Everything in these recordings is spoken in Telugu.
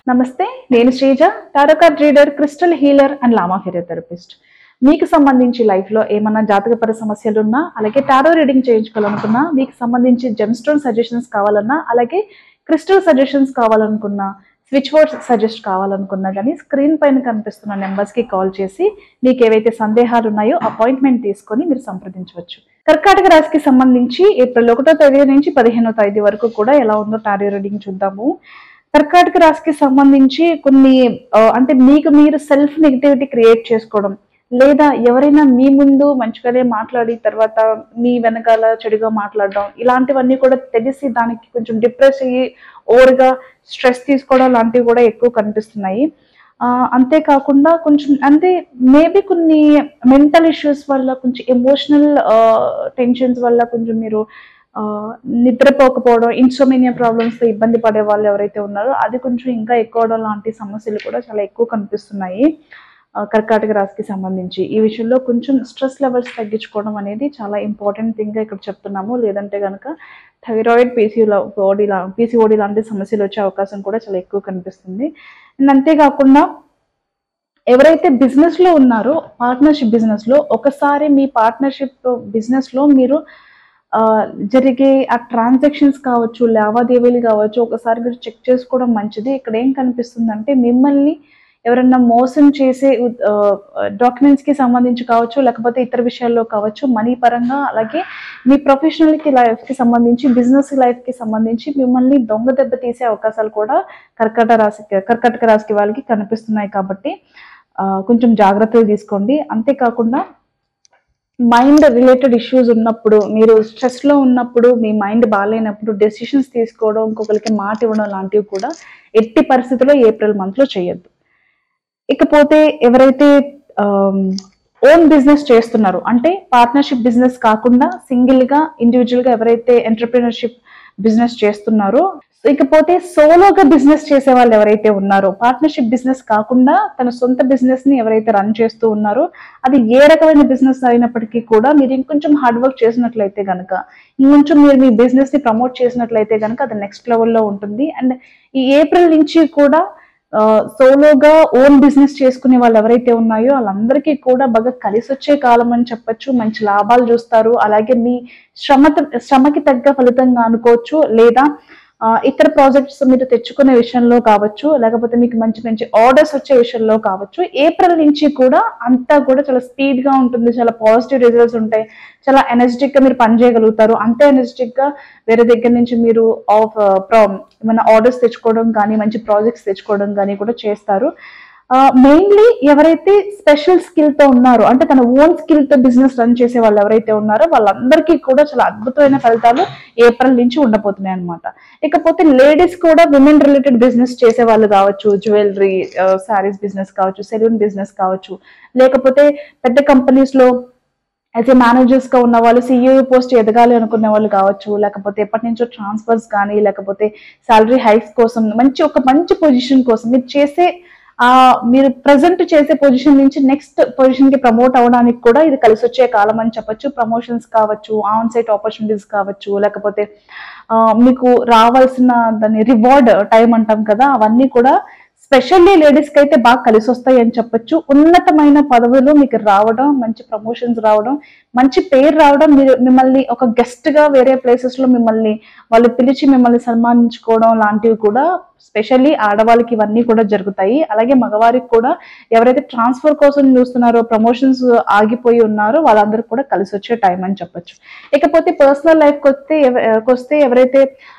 నమస్తే నేను Sreeja tarot card reader crystal healer and lama physiotherapist మీకు సంబంధించి లైఫ్ లో ఏమన్నా జాతకపర సమస్యలు ఉన్నా అలాగే టారో రీడింగ్ చేయించుకోవాలనుకున్నా మీకు సంబంధించి జెమ్ స్టోన్ సజెషన్స్ కావాలన్నా అలాగే క్రిస్టల్ సజెషన్స్ కావాలనుకున్నా స్విచ్ బోర్డ్ సజెస్ట్ కావాలనుకున్నా కానీ స్క్రీన్ పైన కనిపిస్తున్న నెంబర్స్ కి కాల్ చేసి మీకు ఏవైతే సందేహాలు ఉన్నాయో అపాయింట్మెంట్ తీసుకొని మీరు సంప్రదించవచ్చు కర్కాటక రాశికి సంబంధించి ఏప్రిల్ ఒకటో తేదీ నుంచి పదిహేనో తేదీ వరకు కూడా ఎలా ఉందో టారో రీడింగ్ చూద్దాము కర్కాటక రాశికి సంబంధించి కొన్ని ఆ, అంటే మీకు మీరు సెల్ఫ్ నెగిటివిటీ క్రియేట్ చేసుకోవడం లేదా ఎవరైనా మీ ముందు మంచిగానే మాట్లాడి తర్వాత మీ వెనకాల చెడుగా మాట్లాడడం ఇలాంటివన్నీ కూడా తెలిసి దానికి కొంచెం డిప్రెస్ అయ్యి ఓవర్గా స్ట్రెస్ తీసుకోవడం లాంటివి కూడా ఎక్కువ కనిపిస్తున్నాయి ఆ, అంతేకాకుండా కొంచెం అంటే మేబీ కొన్ని మెంటల్ ఇష్యూస్ వల్ల కొంచెం ఎమోషనల్ టెన్షన్స్ వల్ల కొంచెం మీరు ఆ, నిద్రపోకపోవడం ఇన్సోమినియా ప్రాబ్లమ్స్ తో ఇబ్బంది పడే వాళ్ళు ఎవరైతే ఉన్నారో అది కొంచెం ఇంకా ఎక్కువ అవడం లాంటి సమస్యలు కూడా చాలా ఎక్కువ కనిపిస్తున్నాయి ఆ, కర్కాటక రాశికి సంబంధించి ఈ విషయంలో కొంచెం స్ట్రెస్ లెవెల్స్ తగ్గించుకోవడం అనేది చాలా ఇంపార్టెంట్ థింగ్ ఇక్కడ చెప్తున్నాము లేదంటే కనుక థైరాయిడ్ పీసీలో ఓడి లా పీసీఓడి లాంటి సమస్యలు వచ్చే అవకాశం కూడా చాలా ఎక్కువ కనిపిస్తుంది అండ్ అంతేకాకుండా ఎవరైతే బిజినెస్ లో ఉన్నారో పార్ట్నర్షిప్ బిజినెస్ లో ఒకసారి మీ పార్ట్నర్షిప్ బిజినెస్ లో మీరు ఆ, జరిగే ఆ ట్రాన్సాక్షన్స్ కావచ్చు లావాదేవీలు కావచ్చు ఒకసారి మీరు చెక్ చేసుకోవడం మంచిది ఇక్కడ ఏం కనిపిస్తుంది అంటే మిమ్మల్ని ఎవరన్నా మోసం చేసే డాక్యుమెంట్స్ కి సంబంధించి కావచ్చు లేకపోతే ఇతర విషయాల్లో కావచ్చు మనీ పరంగా అలాగే మీ ప్రొఫెషనల్ కి లైఫ్ కి సంబంధించి బిజినెస్ లైఫ్ కి సంబంధించి మిమ్మల్ని దొంగ దెబ్బ తీసే అవకాశాలు కూడా కర్కట రాశికి కర్కటక రాశికి వాళ్ళకి కనిపిస్తున్నాయి కాబట్టి ఆ, కొంచెం జాగ్రత్తలు తీసుకోండి అంతేకాకుండా మైండ్ రిలేటెడ్ ఇష్యూస్ ఉన్నప్పుడు మీరు స్ట్రెస్ లో ఉన్నప్పుడు మీ మైండ్ బాగాలేనప్పుడు డెసిషన్స్ తీసుకోవడం ఇంకొకరికి మాట ఇవ్వడం లాంటివి కూడా ఎట్టి పరిస్థితుల్లో ఏప్రిల్ మంత్ లో చేయొద్దు ఇకపోతే ఎవరైతే ఓన్ బిజినెస్ చేస్తున్నారు అంటే పార్ట్నర్షిప్ బిజినెస్ కాకుండా సింగిల్ గా ఇండివిజువల్ గా ఎవరైతే ఎంటర్ప్రినర్షిప్ బిజినెస్ చేస్తున్నారో ఇకపోతే సోలోగా బిజినెస్ చేసే వాళ్ళు ఎవరైతే ఉన్నారో పార్ట్నర్షిప్ బిజినెస్ కాకుండా తన సొంత బిజినెస్ ని ఎవరైతే రన్ చేస్తూ ఉన్నారో అది ఏ రకమైన బిజినెస్ అయినప్పటికీ కూడా మీరు ఇంకొంచెం హార్డ్ వర్క్ చేసినట్లయితే కనుక ఇంకొంచెం మీరు మీ బిజినెస్ ని ప్రమోట్ చేసినట్లయితే కనుక అది నెక్స్ట్ లెవెల్లో ఉంటుంది అండ్ ఈ ఏప్రిల్ నుంచి కూడా సోలోగా ఓన్ బిజినెస్ చేసుకునే వాళ్ళు ఎవరైతే ఉన్నాయో వాళ్ళందరికీ కూడా బాగా కలిసి వచ్చే కాలం అని చెప్పొచ్చు మంచి లాభాలు చూస్తారు అలాగే మీ శ్రమ శ్రమకి తగ్గ ఫలితంగా అనుకోవచ్చు లేదా ఆ, ఇతర ప్రాజెక్ట్స్ మీరు తెచ్చుకునే విషయంలో కావచ్చు లేకపోతే మీకు మంచి మంచి ఆర్డర్స్ వచ్చే విషయంలో కావచ్చు ఏప్రిల్ నుంచి కూడా అంతా కూడా చాలా స్పీడ్ గా ఉంటుంది చాలా పాజిటివ్ రిజల్ట్స్ ఉంటాయి చాలా ఎనర్జెటిక్ గా మీరు పని చేయగలుగుతారు అంతే ఎనర్జెటిక్ గా వేరే దగ్గర నుంచి మీరు ఆఫ్ ఏమైనా ఆర్డర్స్ తెచ్చుకోవడం కానీ మంచి ప్రాజెక్ట్స్ తెచ్చుకోవడం కానీ కూడా చేస్తారు మెయిన్లీ ఎవరైతే స్పెషల్ స్కిల్ తో ఉన్నారో అంటే తన ఓన్ స్కిల్ తో బిజినెస్ రన్ చేసే వాళ్ళు ఎవరైతే ఉన్నారో వాళ్ళందరికీ కూడా చాలా అద్భుతమైన ఫలితాలు ఏప్రిల్ నుంచి ఉండబోతున్నాయి అనమాట ఇకపోతే లేడీస్ కూడా విమెన్ రిలేటెడ్ బిజినెస్ చేసే వాళ్ళు కావచ్చు జ్యువెలరీ శారీస్ బిజినెస్ కావచ్చు సెలూన్ బిజినెస్ కావచ్చు లేకపోతే పెద్ద కంపెనీస్ లో యాజ్ ఏ మేనేజర్స్ గా ఉన్న వాళ్ళు సీఈఓ పోస్ట్ ఎదగాలి అనుకునే వాళ్ళు కావచ్చు లేకపోతే ఎప్పటి నుంచో ట్రాన్స్ఫర్స్ కానీ లేకపోతే సాలరీ హైక్స్ కోసం మంచి ఒక మంచి పొజిషన్ కోసం మీరు చేసే ఆ మీరు ప్రజెంట్ చేసే పొజిషన్ నుంచి నెక్స్ట్ పొజిషన్ కి ప్రమోట్ అవ్వడానికి కూడా ఇది కలిసి వచ్చే కాలం అని చెప్పొచ్చు ప్రమోషన్స్ కావచ్చు ఆన్ సైట్ ఆపర్చునిటీస్ కావచ్చు లేకపోతే ఆ, మీకు రావాల్సిన దాని రివార్డ్ టైం అంటాం కదా అవన్నీ కూడా స్పెషల్లీ లేడీస్ కి అయితే బాగా కలిసి వస్తాయి అని చెప్పొచ్చు ఉన్నతమైన పదవులు మీకు రావడం మంచి ప్రమోషన్స్ రావడం మంచి పేరు రావడం మీరు మిమ్మల్ని ఒక గెస్ట్ గా వేరే ప్లేసెస్ లో మిమ్మల్ని వాళ్ళు పిలిచి మిమ్మల్ని సన్మానించుకోవడం లాంటివి కూడా స్పెషల్లీ ఆడవాళ్ళకి ఇవన్నీ కూడా జరుగుతాయి అలాగే మగవారికి కూడా ఎవరైతే ట్రాన్స్ఫర్ కోసం చూస్తున్నారో ప్రమోషన్స్ ఆగిపోయి ఉన్నారో వాళ్ళందరికీ కూడా కలిసి వచ్చే టైం అని చెప్పొచ్చు ఇకపోతే పర్సనల్ లైఫ్కి వస్తే ఎవ- వస్తే ఎవరైతే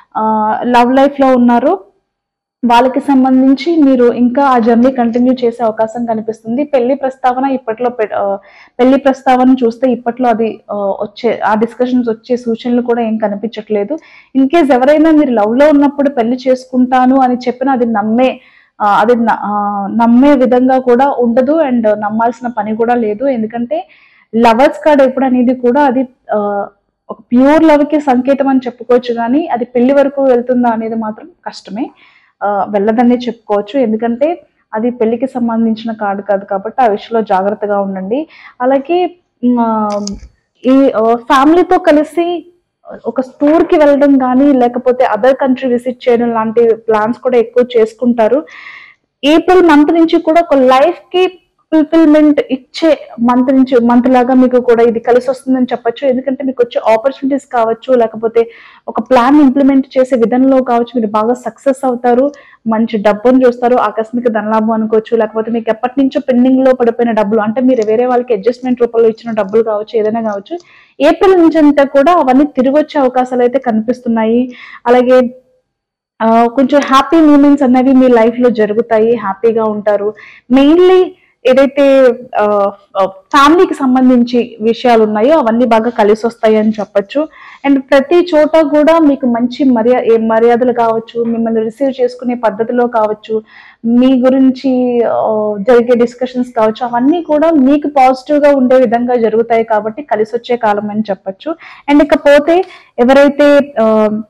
లవ్ లైఫ్ లో ఉన్నారో వాళ్ళకి సంబంధించి మీరు ఇంకా ఆ జర్నీ కంటిన్యూ చేసే అవకాశం కనిపిస్తుంది పెళ్లి ప్రస్తావన ఇప్పట్లో పె- ఆ, పెళ్లి ప్రస్తావన చూస్తే ఇప్పట్లో అది ఆ, వచ్చే ఆ డిస్కషన్స్ వచ్చే సూచనలు కూడా ఏం కనిపించట్లేదు ఇన్ కేస్ ఎవరైనా మీరు లవ్ లో ఉన్నప్పుడు పెళ్లి చేసుకుంటాను అని చెప్పినా అది నమ్మే ఆ, అది న- ఆ, నమ్మే విధంగా కూడా ఉండదు అండ్ నమ్మాల్సిన పని కూడా లేదు ఎందుకంటే లవర్స్ కార్డ్ ఎప్పుడు అనేది కూడా అది ఆ, ఒక ప్యూర్ లవ్ కి సంకేతం అని చెప్పుకోవచ్చు కానీ అది పెళ్లి వరకు వెళ్తుందా అనేది మాత్రం కష్టమే ఆ, వెళ్ళదనే చెప్పుకోవచ్చు ఎందుకంటే అది పెళ్లికి సంబంధించిన కార్డు కాదు కాబట్టి ఆ విషయంలో జాగ్రత్తగా ఉండండి అలాగే ఉమ్, ఆ, ఈ ఫ్యామిలీతో కలిసి ఒక టూర్ కి వెళ్ళడం కానీ లేకపోతే అదర్ కంట్రీ విజిట్ చేయడం లాంటి ప్లాన్స్ కూడా ఎక్కువ చేసుకుంటారు ఏప్రిల్ మంత్ నుంచి కూడా ఒక లైఫ్ కి ఫుల్ఫిల్మెంట్ ఇచ్చే మంత్ నుంచి మంత్ లాగా మీకు కూడా ఇది కలిసి వస్తుందని చెప్పొచ్చు ఎందుకంటే మీకు వచ్చే ఆపర్చునిటీస్ కావచ్చు లేకపోతే ఒక ప్లాన్ ఇంప్లిమెంట్ చేసే విధానంలో కావచ్చు మీరు బాగా సక్సెస్ అవుతారు మంచి డబ్బును చూస్తారు ఆకస్మిక ధనలాభం అనుకోవచ్చు లేకపోతే మీకు ఎప్పటి నుంచో పెండింగ్ లో పడిపోయిన డబ్బులు అంటే మీరు వేరే వాళ్ళకి అడ్జస్ట్మెంట్ రూపంలో ఇచ్చిన డబ్బులు కావచ్చు ఏదైనా కావచ్చు ఏప్రిల్ నుంచి అంతా కూడా అవన్నీ తిరిగి వచ్చే అవకాశాలు అయితే కనిపిస్తున్నాయి అలాగే ఆ, కొంచెం హ్యాపీ మూమెంట్స్ అనేవి మీ లైఫ్ లో జరుగుతాయి హ్యాపీగా ఉంటారు మెయిన్లీ ఏదైతే ఫ్యామిలీకి సంబంధించి విషయాలు ఉన్నాయో అవన్నీ బాగా కలిసి వస్తాయి అని చెప్పొచ్చు అండ్ ప్రతి చోట కూడా మీకు మంచి మర్యా ఏ మర్యాదలు కావచ్చు మిమ్మల్ని రిసీవ్ చేసుకునే పద్ధతిలో కావచ్చు మీ గురించి ఆ, జరిగే డిస్కషన్స్ కావచ్చు అవన్నీ కూడా మీకు పాజిటివ్ గా ఉండే విధంగా జరుగుతాయి కాబట్టి కలిసి వచ్చే కాలం అని చెప్పొచ్చు అండ్ ఇకపోతే ఎవరైతే ఆ,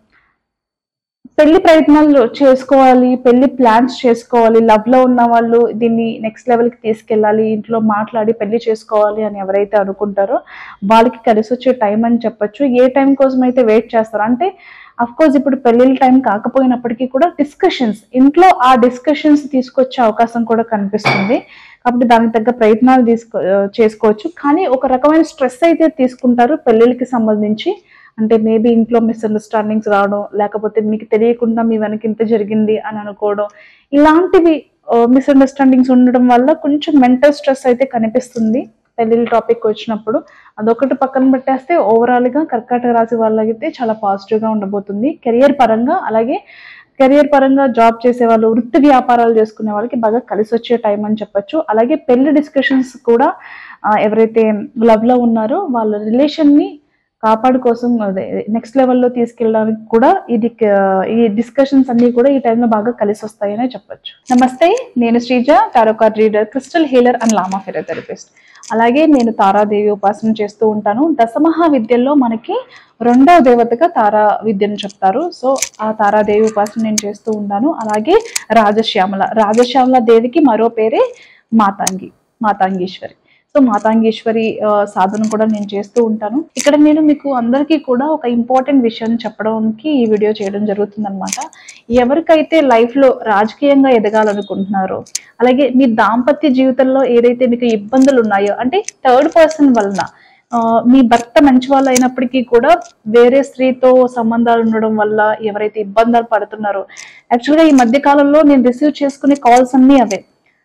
పెళ్లి ప్రయత్నాలు చేసుకోవాలి పెళ్లి ప్లాన్స్ చేసుకోవాలి లవ్ లో ఉన్న వాళ్ళు దీన్ని నెక్స్ట్ లెవెల్ కి తీసుకెళ్ళాలి ఇంట్లో మాట్లాడి పెళ్లి చేసుకోవాలి అని ఎవరైతే అనుకుంటారో వాళ్ళకి కలిసి వచ్చే టైం అని చెప్పొచ్చు ఏ టైం కోసం అయితే వెయిట్ చేస్తారో అంటే అఫ్ కోర్స్ ఇప్పుడు పెళ్లిళ్ళ టైం కాకపోయినప్పటికీ కూడా డిస్కషన్స్ ఇంట్లో ఆ డిస్కషన్స్ తీసుకొచ్చే అవకాశం కూడా కనిపిస్తుంది కాబట్టి దానికి తగ్గ ప్రయత్నాలు తీసుకో చేసుకోవచ్చు కానీ ఒక రకమైన స్ట్రెస్ అయితే తీసుకుంటారు పెళ్లిళ్ళకి సంబంధించి అంటే మేబీ ఇంట్లో మిస్అండర్స్టాండింగ్స్ రావడం లేకపోతే మీకు తెలియకుండా మీ వెనక ఇంత జరిగింది అని అనుకోవడం ఇలాంటివి మిస్అండర్స్టాండింగ్స్ ఉండడం వల్ల కొంచెం మెంటల్ స్ట్రెస్ అయితే కనిపిస్తుంది పెళ్లిళ్ళ టాపిక్ వచ్చినప్పుడు అదొకటి పక్కన పెట్టేస్తే ఓవరాల్ గా కర్కాటక రాశి వాళ్ళకైతే చాలా పాజిటివ్ గా ఉండబోతుంది కెరియర్ పరంగా అలాగే కెరియర్ పరంగా జాబ్ చేసే వాళ్ళు వృత్తి వ్యాపారాలు చేసుకునే వాళ్ళకి బాగా కలిసి వచ్చే టైం అని చెప్పొచ్చు అలాగే పెళ్లి డిస్కషన్స్ కూడా ఆ, ఎవరైతే లవ్ లో ఉన్నారో వాళ్ళ రిలేషన్ ని కాపాడు కోసం అదే నెక్స్ట్ లెవెల్లో తీసుకెళ్ళడానికి కూడా ఇది క- ఈ డిస్కషన్స్ అన్ని కూడా ఈ టైంలో బాగా కలిసి వస్తాయనే చెప్పొచ్చు నమస్తే నేను Sreeja tarot card reader crystal healer and lama physiotherapist అలాగే నేను తారాదేవి ఉపాసన చేస్తూ ఉంటాను దశమహా విద్యల్లో మనకి రెండవ దేవతగా తారా విద్యను చెప్తారు సో ఆ తారాదేవి ఉపాసన నేను చేస్తూ ఉంటాను అలాగే రాజశ్యామల రాజశ్యామల దేవికి మరో పేరే మాతాంగి మాతాంగీశ్వరి సో మాతాంగేశ్వరి ఆ, సాధన కూడా నేను చేస్తూ ఉంటాను ఇక్కడ నేను మీకు అందరికీ కూడా ఒక ఇంపార్టెంట్ విషయం చెప్పడానికి ఈ వీడియో చేయడం జరుగుతుంది అనమాట ఎవరికైతే లైఫ్ లో రాజకీయంగా ఎదగాలనుకుంటున్నారో అలాగే మీ దాంపత్య జీవితంలో ఏదైతే మీకు ఇబ్బందులు ఉన్నాయో అంటే థర్డ్ పర్సన్ వలన ఆ, మీ భర్త మంచి వాళ్ళు అయినప్పటికీ కూడా వేరే స్త్రీతో సంబంధాలు ఉండడం వల్ల ఎవరైతే ఇబ్బందులు పడుతున్నారో యాక్చువల్గా ఈ మధ్య కాలంలో నేను రిసీవ్ చేసుకునే కాల్స్ అన్నీ అవే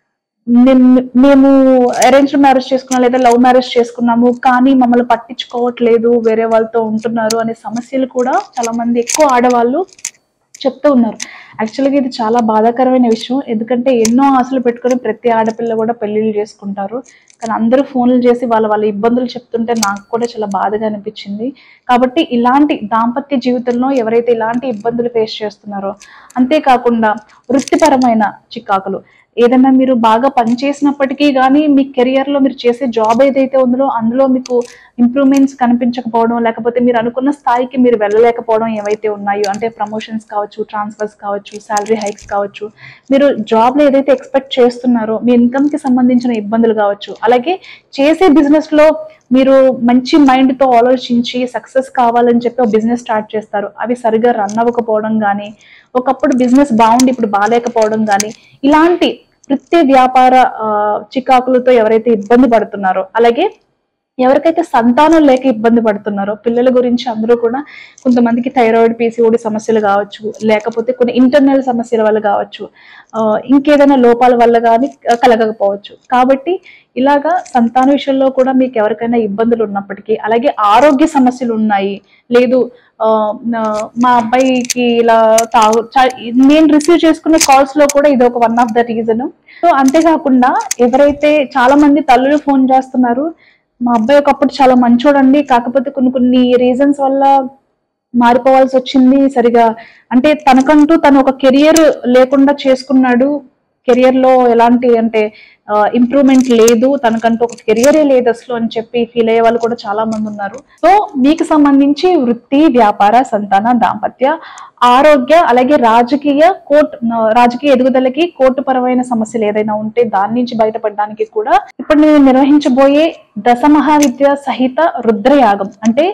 నేను- మేము అరేంజ్ మ్యారేజ్ చేసుకున్నాం లేదా లవ్ మ్యారేజ్ చేసుకున్నాము కానీ మమ్మల్ని పట్టించుకోవట్లేదు వేరే వాళ్ళతో ఉంటున్నారు అనే సమస్యలు కూడా చాలా మంది ఎక్కువ ఆడవాళ్ళు చెప్తూ ఉన్నారు యాక్చువల్గా ఇది చాలా బాధాకరమైన విషయం ఎందుకంటే ఎన్నో ఆశలు పెట్టుకొని ప్రతి ఆడపిల్ల కూడా పెళ్లిళ్ళు చేసుకుంటారు కానీ అందరూ ఫోన్లు చేసి వాళ్ళ వాళ్ళ ఇబ్బందులు చెప్తుంటే నాకు కూడా చాలా బాధగా అనిపించింది కాబట్టి ఇలాంటి దాంపత్య జీవితంలో ఎవరైతే ఇలాంటి ఇబ్బందులు ఫేస్ చేస్తున్నారో అంతేకాకుండా వృత్తిపరమైన చికాకులు ఏదైనా మీరు బాగా పనిచేసినప్పటికీ కానీ మీ కెరియర్ లో మీరు చేసే జాబ్ ఏదైతే ఉందో అందులో మీకు ఇంప్రూవ్మెంట్స్ కనిపించకపోవడం లేకపోతే మీరు అనుకున్న స్థాయికి మీరు వెళ్ళలేకపోవడం ఏవైతే ఉన్నాయో అంటే ప్రమోషన్స్ కావచ్చు ట్రాన్స్ఫర్స్ కావచ్చు శాలరీ హైక్స్ కావచ్చు మీరు జాబ్ లో ఏదైతే ఎక్స్పెక్ట్ చేస్తున్నారో మీ ఇన్కమ్ కి సంబంధించిన ఇబ్బందులు కావచ్చు అలాగే చేసే బిజినెస్ లో మీరు మంచి మైండ్ తో ఆలోచించి సక్సెస్ కావాలని చెప్పి ఒక బిజినెస్ స్టార్ట్ చేస్తారు అవి సరిగా రన్ అవ్వకపోవడం కానీ ఒకప్పుడు బిజినెస్ బాగుండి ఇప్పుడు బాగాలేకపోవడం కానీ ఇలాంటి వృత్తి వ్యాపార ఆ, చికాకులతో ఎవరైతే ఇబ్బంది పడుతున్నారో అలాగే ఎవరికైతే సంతానం లేక ఇబ్బంది పడుతున్నారో పిల్లల గురించి అందరూ కూడా కొంతమందికి థైరాయిడ్ పీసీఓడి సమస్యలు కావచ్చు లేకపోతే కొన్ని ఇంటర్నల్ సమస్యల వల్ల కావచ్చు ఆ, ఇంకేదైనా లోపాల వల్ల కానీ కలగకపోవచ్చు కాబట్టి ఇలాగా సంతాన విషయంలో కూడా మీకు ఎవరికైనా ఇబ్బందులు ఉన్నప్పటికీ అలాగే ఆరోగ్య సమస్యలు ఉన్నాయి లేదు ఆ, నా- మా అబ్బాయికి ఇలా తాగు చా- నేను రిసీవ్ చేసుకున్న కాల్స్ లో కూడా ఇది ఒక one of the reason so అంతేకాకుండా ఎవరైతే చాలా మంది తల్లులు ఫోన్ చేస్తున్నారు మా అబ్బాయి ఒకప్పుడు చాలా మంచోడండి కాకపోతే కొన్ని కొన్ని రీజన్స్ వల్ల మారిపోవాల్సి వచ్చింది సరిగా అంటే తనకంటూ తను ఒక కెరియర్ లేకుండా చేసుకున్నాడు కెరియర్ లో ఎలాంటి అంటే ఇంప్రూవ్మెంట్ లేదు తనకంటూ ఒక కెరియరే లేదు అసలు అని చెప్పి ఫీల్ అయ్యే వాళ్ళు కూడా చాలా మంది ఉన్నారు సో మీకు సంబంధించి వృత్తి వ్యాపార సంతాన దాంపత్య ఆరోగ్య అలాగే రాజకీయ కోర్టు రాజకీయ ఎదుగుదలకి కోర్టు పరమైన సమస్యలు ఏదైనా ఉంటే దాని నుంచి బయటపడడానికి కూడా ఇప్పుడు నేను నిర్వహించబోయే దశ మహావిద్య సహిత రుద్రయాగం అంటే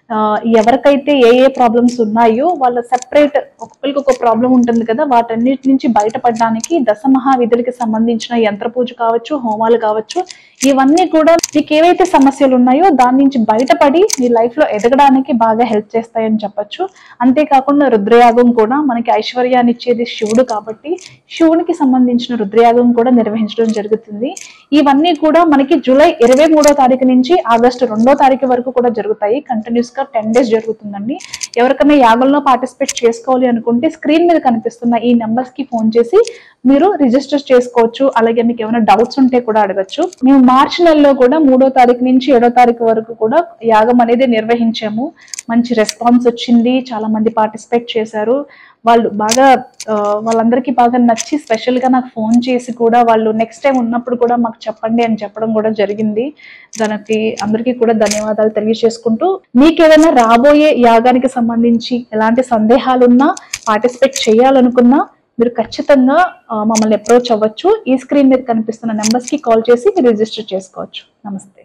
ఆ, ఎవరికైతే ఏ ఏ ప్రాబ్లమ్స్ ఉన్నాయో వాళ్ళ సెపరేట్ ఒక్కొక్కరికి ఒక ప్రాబ్లం ఉంటుంది కదా వాటన్నిటి నుంచి బయటపడడానికి దశ మహావిధులకి సంబంధించిన యంత్ర పూజ కావచ్చు హోమాలు కావచ్చు ఇవన్నీ కూడా మీకు ఏవైతే సమస్యలు ఉన్నాయో దాని నుంచి బయటపడి మీ లైఫ్ లో ఎదగడానికి బాగా హెల్ప్ చేస్తాయని చెప్పొచ్చు అంతేకాకుండా రుద్రయాగం కూడా మనకి ఐశ్వర్యాన్ని ఇచ్చేది శివుడు కాబట్టి శివునికి సంబంధించిన రుద్రయాగం కూడా నిర్వహించడం జరుగుతుంది ఇవన్నీ కూడా మనకి జూలై ఇరవై మూడో తారీఖు నుంచి ఆగస్టు రెండో తారీఖు వరకు కూడా జరుగుతాయి కంటిన్యూస్ గా టెన్ డేస్ జరుగుతుందండి ఎవరికైనా యాగంలో పార్టిసిపేట్ చేసుకోవాలి అనుకుంటే స్క్రీన్ మీద కనిపిస్తున్న ఈ నెంబర్స్ కి ఫోన్ చేసి మీరు రిజిస్టర్ చేసుకోవచ్చు అలాగే మీకు ఏమైనా డౌట్స్ ఉంటే కూడా అడగచ్చు మేము మార్చి నెలలో కూడా మూడో తారీఖు నుంచి ఏడో తారీఖు వరకు కూడా యాగం అనేది నిర్వహించాము మంచి రెస్పాన్స్ వచ్చింది చాలా మంది పార్టిసిపేట్ చేశారు వాళ్ళు బాగా ఆ, వాళ్ళందరికీ బాగా నచ్చి స్పెషల్ గా నాకు ఫోన్ చేసి కూడా వాళ్ళు నెక్స్ట్ టైం ఉన్నప్పుడు కూడా మాకు చెప్పండి అని చెప్పడం కూడా జరిగింది దానికి అందరికీ కూడా ధన్యవాదాలు తెలియజేసుకుంటూ మీకు ఏదైనా రాబోయే యాగానికి సంబంధించి ఎలాంటి సందేహాలు ఉన్నా పార్టిసిపేట్ చేయాలనుకున్నా మీరు ఖచ్చితంగా ఆ, మమ్మల్ని అప్రోచ్ అవ్వచ్చు ఈ స్క్రీన్ మీద కనిపిస్తున్న నెంబర్స్ కి కాల్ చేసి మీరు రిజిస్టర్ చేసుకోవచ్చు నమస్తే